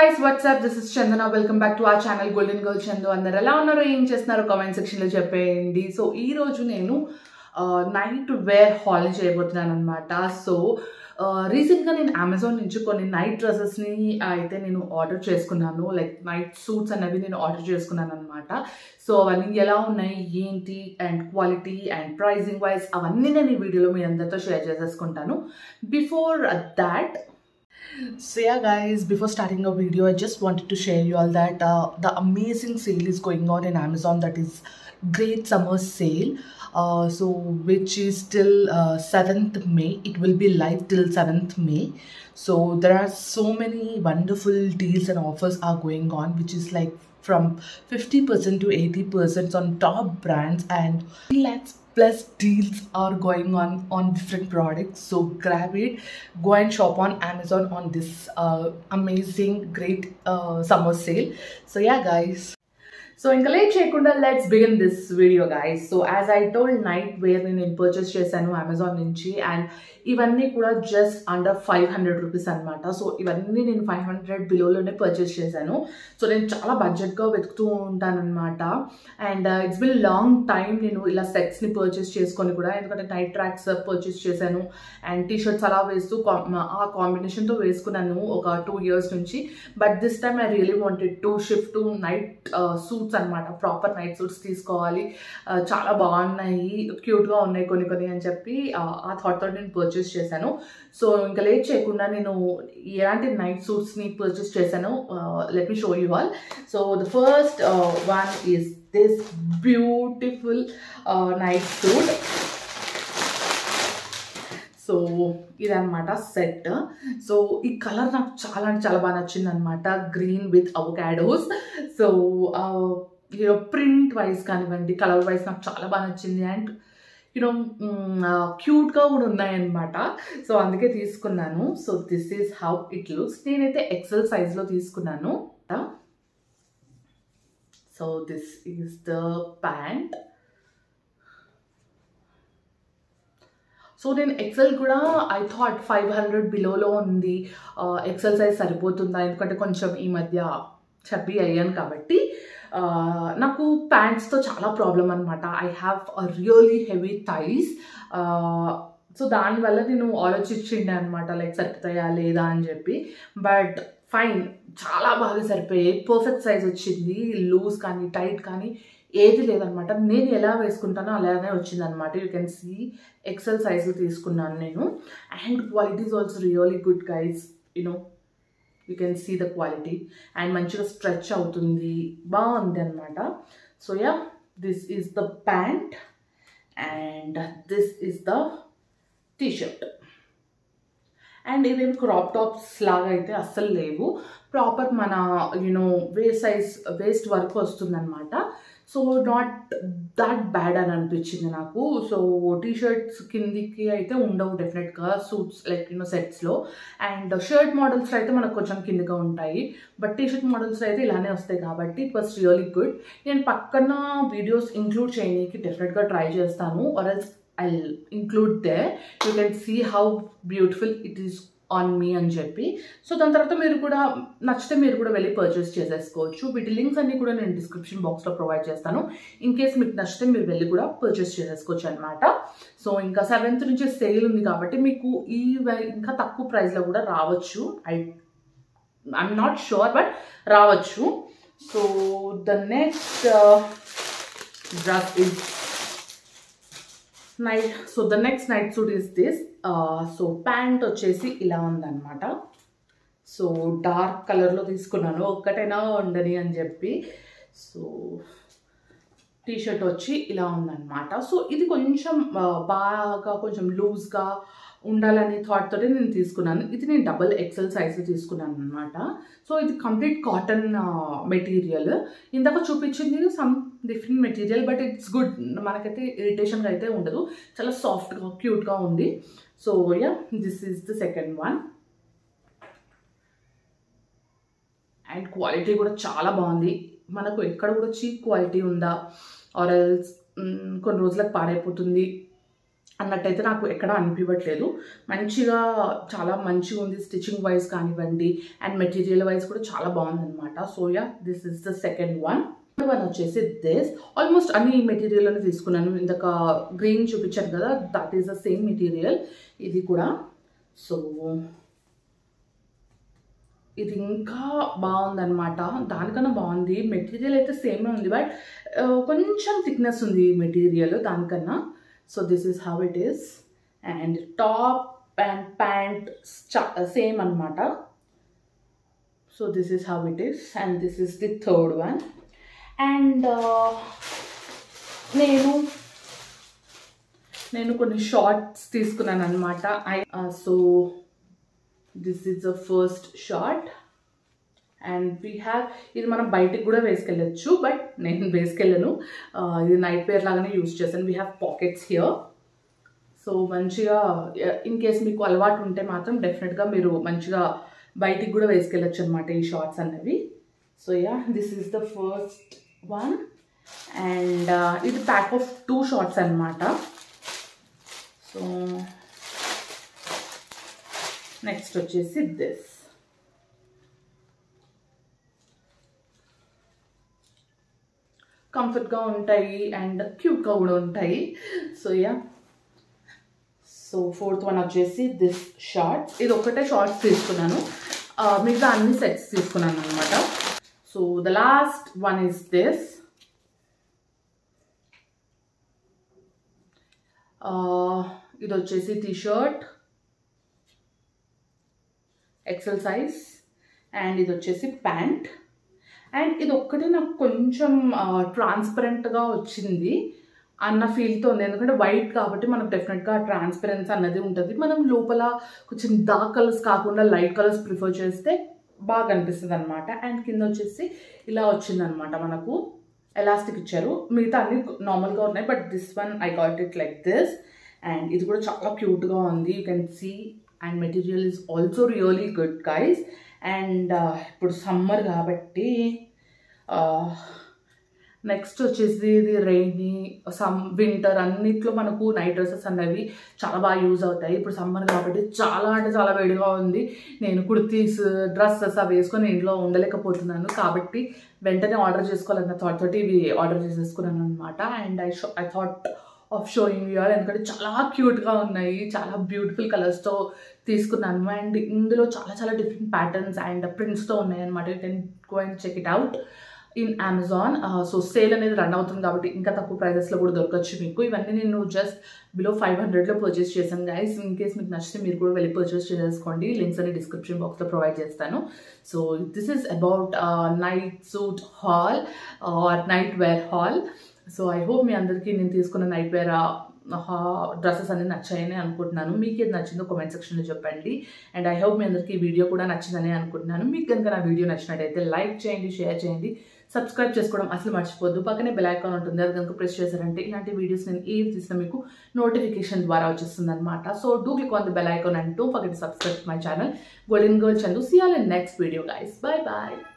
Guys what's up this is Chandana welcome back to our channel golden girl Chandu అందరు ఎలా ఉన్నారో ఏం చేస్తున్నారో కామెంట్ సెక్షన్లో చెప్పేయండి సో ఈ రోజు నేను నైట్ వేర్ హాల్ చేయబోతున్నాను అనమాట సో రీసెంట్గా నేను అమెజాన్ నుంచి కొన్ని నైట్ డ్రెస్సెస్ని అయితే నేను ఆర్డర్ చేసుకున్నాను లైక్ నైట్ సూట్స్ అనేవి నేను ఆర్డర్ చేసుకున్నాను అనమాట సో అవన్నీ ఎలా ఉన్నాయి ఏంటి and quality and pricing wise అవన్నీ నేను ఈ వీడియోలో మీ అందరితో షేర్ చేసేసుకుంటాను before that So yeah guys, before starting a video, I just wanted to share you all that uh, the amazing sale is going on in Amazon that is great summer sale. Uh, so which is till uh, 7th May. It will be live till 7th May. So there are so many wonderful deals and offers are going on, which is like from 50% to 80% on top brands and 3 lakhs plus deals are going on on different products so grab it go and shop on amazon on this uh, amazing great uh, summer sale so yeah guys so ఇంకా late చేయకుండా let's begin this video guys so as I told night wear నేను purchase చేశాను Amazon నుంచి and ఇవన్నీ కూడా just under five hundred rupees అనమాట so ఇవన్నీ నేను ఫైవ్ హండ్రెడ్ బిలోలోనే పర్చేస్ చేశాను సో నేను చాలా బడ్జెట్గా వెతుకుతూ ఉంటానన్నమాట and it's been long time నేను ఇలా సెట్స్ని పర్చేస్ చేసుకొని కూడా ఎందుకంటే నైట్ ట్రాక్స్ పర్చేస్ చేశాను అండ్ టీ షర్ట్స్ అలా వేస్తూ ఆ కాంబినేషన్తో వేసుకున్నాను ఒక టూ ఇయర్స్ నుంచి but this time I really wanted to shift to night suits అనమాట ప్రాపర్ నైట్ సూట్స్ తీసుకోవాలి చాలా బాగున్నాయి క్యూట్గా ఉన్నాయి కొన్ని కొన్ని అని చెప్పి ఆ థాట్తో నేను పర్చేస్ చేశాను సో ఇంకా లేట్ చేయకుండా నేను ఎలాంటి నైట్ సూట్స్ని పర్చేస్ చేశాను let me show you all so the first one is this beautiful night suit so ఇదనమాట సెట్ సో ఈ కలర్ నాకు చాలా అంటే చాలా బాగా నచ్చింది అనమాట green with avocados so you know print wise కానివ్వండి కలర్ వైజ్ నాకు చాలా బాగా నచ్చింది అండ్ యూనో క్యూట్గా కూడా ఉన్నాయన్నమాట సో అందుకే తీసుకున్నాను so this is how it looks నేనైతే ఎక్సెల్ సైజ్లో తీసుకున్నాను so this is the pant so నేను ఎక్సెల్ కూడా ఐ థాట్ ఫైవ్ హండ్రెడ్ బిలోలో ఉంది ఎక్సెల్ సైజ్ సరిపోతుందా ఎందుకంటే కొంచెం ఈ మధ్య చబ్బి అయ్యాను కాబట్టి నాకు ప్యాంట్స్తో చాలా ప్రాబ్లం అనమాట I have a really heavy thighs so దానివల్ల నేను ఆలోచించిండే అనమాట లైక్ సరిపోతాయా లేదా అని చెప్పి బట్ ఫైన్ చాలా బాగా సరిపోయాయి పర్ఫెక్ట్ సైజ్ వచ్చింది లూజ్ కానీ టైట్ కానీ ఏది లేదనమాట నేను ఎలా వేసుకుంటానో అలానే వచ్చిందనమాట you can see XL size తీసుకున్నాను నేను and quality is also really good guys you know you can see the quality and మంచిగా స్ట్రెచ్ అవుతుంది బాగుంది అనమాట so ya this is the pant and this is the T shirt and ఇవేం crop tops లాగా అయితే అస్సలు లేవు ప్రాపర్ మన you know waist size waste work వస్తుందన్నమాట సో నాట్ దాట్ బ్యాడ్ అని అనిపించింది నాకు సో టీ షర్ట్స్ కిందికి అయితే ఉండవు డెఫినెట్గా సూట్స్ లైక్ యూనో సెట్స్లో అండ్ షర్ట్ మోడల్స్లో అయితే మనకు కొంచెం కిందగా ఉంటాయి బట్ టీ షర్ట్ మోడల్స్లో అయితే ఇలానే వస్తాయి కాబట్టి ఇట్ వాస్ రియలీ గుడ్ నేను పక్కన వీడియోస్ ఇంక్లూడ్ చేయడానికి డెఫినెట్గా ట్రై చేస్తాను or else I include they you can see how beautiful it is on me అని చెప్పి సో దాని తర్వాత మీరు కూడా నచ్చితే మీరు కూడా వెళ్ళి పర్చేస్ చేసేసుకోవచ్చు వీటి లింక్స్ అన్ని కూడా నేను డిస్క్రిప్షన్ బాక్స్లో ప్రొవైడ్ చేస్తాను ఇన్ కేస్ మీకు నచ్చితే మీరు వెళ్ళి కూడా పర్చేస్ చేసేసుకోవచ్చు అనమాట సో ఇంకా సెవెంత్ నుంచి సేల్ ఉంది కాబట్టి మీకు ఈ ఇంకా తక్కువ ప్రైస్లో కూడా రావచ్చు I I'm not sure but రావచ్చు so the next dress is night so the next night suit is this so pant వచ్చేసి ఇలా ఉందన్నమాట సో డార్క్ కలర్లో తీసుకున్నాను ఒక్కటైనా ఉండని అని చెప్పి సో టీషర్ట్ వచ్చి ఇలా ఉందన్నమాట సో ఇది కొంచెం బాగా కొంచెం లూజ్గా ఉండాలనే థాట్ తోటి నేను తీసుకున్నాను ఇది నేను డబుల్ ఎక్సెల్ సైజు తీసుకున్నాను అనమాట సో ఇది కంప్లీట్ కాటన్ మెటీరియల్ ఇందాక చూపించింది some different material but it's good మనకైతే ఇరిటేషన్గా అయితే ఉండదు చాలా సాఫ్ట్గా క్యూట్గా ఉంది so ya this is the second one and quality కూడా చాలా బాగుంది మనకు ఎక్కడ కూడా చీప్ క్వాలిటీ ఉందా ఆర్ ఎల్స్ కొన్ని రోజులకు పాడైపోతుంది అన్నట్టయితే నాకు ఎక్కడ అనిపించట్లేదు మంచిగా చాలా మంచిగా ఉంది స్టిచ్చింగ్ వైజ్ కానివ్వండి అండ్ మెటీరియల్ వైజ్ కూడా చాలా బాగుందన్నమాట so ya this is the second one one వచ్చేసి దిస్ ఆల్మోస్ట్ అన్ని మెటీరియల్ని తీసుకున్నాను ఇందాక గ్రీన్ చూపించాను కదా that is the same material ఇది కూడా సో ఇది ఇంకా బాగుందన్నమాట దానికన్నా బాగుంది మెటీరియల్ అయితే సేమే ఉంది బట్ కొంచెం థిక్నెస్ ఉంది మెటీరియల్ దానికన్నా so this is how it is and top and pant same అనమాట so this is how it is and this is the third one and నేను నేను కొన్ని షార్ట్స్ తీసుకున్నాను అనమాట I so this is the first short and we have ఇది మనం బయటికి కూడా వేసుకెళ్ళచ్చు బట్ నేను వేసుకెళ్ళను ఇది నైట్ వేర్ లాగానే యూస్ చేశాను we have pockets here so మంచిగా ఇన్ కేస్ మీకు అలవాటు ఉంటే మాత్రం డెఫినెట్గా మీరు మంచిగా బయటికి కూడా వేసుకెళ్ళచ్చు అనమాట ఈ షార్ట్స్ అన్నవి so ya this is the first one and ఇది ప్యాక్ ఆఫ్ టూ షార్ట్స్ అనమాట సో నెక్స్ట్ వచ్చేసి దిస్ కంఫర్ట్గా ఉంటాయి అండ్ క్యూట్గా కూడా ఉంటాయి so ya so fourth one వచ్చేసి దిస్ షార్ట్స్ ఇది ఒక్కటే షార్ట్స్ తీసుకున్నాను మిగతా అన్ని సెట్స్ తీసుకున్నాను అనమాట so the last one is this ఇది వచ్చేసి T shirt XL size and ఇది వచ్చేసి ప్యాంట్ అండ్ ఇది ఒక్కటే నాకు కొంచెం ట్రాన్స్పరెంట్గా వచ్చింది అన్న ఫీల్తో ఉంది ఎందుకంటే వైట్ కాబట్టి మనకు డెఫినెట్గా ట్రాన్స్పరెన్స్ అన్నది ఉంటుంది మనం లోపల కొంచెం డార్క్ కలర్స్ కాకుండా లైట్ కలర్స్ ప్రిఫర్ చేస్తే బాగా అనిపిస్తుంది అనమాట అండ్ కింద వచ్చేసి ఇలా వచ్చిందనమాట మనకు ఎలాస్టిక్ ఇచ్చారు మిగతా అన్ని నార్మల్గా ఉన్నాయి but this one I got it like this and ఇది కూడా చాలా క్యూట్గా ఉంది you can see and material is also really good guys and ఇప్పుడు సమ్మర్ కాబట్టి నెక్స్ట్ వచ్చేసి ఇది రెయినీ సమ్ వింటర్ అన్నిట్లో మనకు నైట్ డ్రెస్సెస్ అనేవి చాలా బాగా యూజ్ అవుతాయి ఇప్పుడు సమ్మర్ కాబట్టి చాలా అంటే చాలా వేడిగా ఉంది నేను కుర్తీస్ డ్రెస్సెస్ అవి వేసుకొని ఇంట్లో ఉండలేకపోతున్నాను కాబట్టి వెంటనే ఆర్డర్ చేసుకోవాలన్న థాట్ తోటి ఇవి ఆర్డర్ చేసేసుకున్నాను అనమాట and I show I thought of showing you are ఎందుకంటే చాలా క్యూట్గా ఉన్నాయి చాలా బ్యూటిఫుల్ కలర్స్తో తీసుకున్నాను అండ్ ఇందులో చాలా చాలా డిఫరెంట్ ప్యాటర్న్స్ అండ్ ప్రింట్స్తో ఉన్నాయి అనమాట you can go and check it out in Amazon so sale అనేది రన్ అవుతుంది కాబట్టి ఇంకా తక్కువ ప్రైజెస్లో కూడా దొరకచ్చు మీకు ఇవన్నీ నేను జస్ట్ బిలో ఫైవ్ హండ్రెడ్లో పర్చేస్ చేశాను గైస్ ఇన్ కేస్ మీకు నచ్చితే మీరు కూడా వెళ్ళి పర్చేస్ చేసేసుకోండి లింక్స్ అని డిస్క్రిప్షన్ బాక్స్లో ప్రొవైడ్ చేస్తాను so this is about night suit haul or night wear haul so I hope మీ అందరికీ నేను తీసుకున్న నైట్ వేర్ డ్రెస్సెస్ అన్ని నచ్చాయని అనుకుంటున్నాను మీకు ఏది నచ్చిందో కామెంట్ సెక్షన్లో చెప్పండి అండ్ ఐ హోప్ మీ అందరికీ ఈ వీడియో కూడా నచ్చిందని అనుకుంటున్నాను మీకు కనుక నా వీడియో నచ్చినట్టయితే లైక్ చేయండి షేర్ చేయండి సబ్స్క్రైబ్ చేసుకోవడం అసలు మర్చిపోద్దు పక్కనే బెల్ ఐకాన్ ఉంటుంది అది కనుక ప్రెస్ చేశారంటే ఇలాంటి వీడియోస్ నేను ఏది తీసినా మీకు నోటిఫికేషన్ ద్వారా వచ్చేస్తుంది అనమాట so do click on the bell icon and do forget subscribe my channel golden girl Chandu see all in next video guys bye bye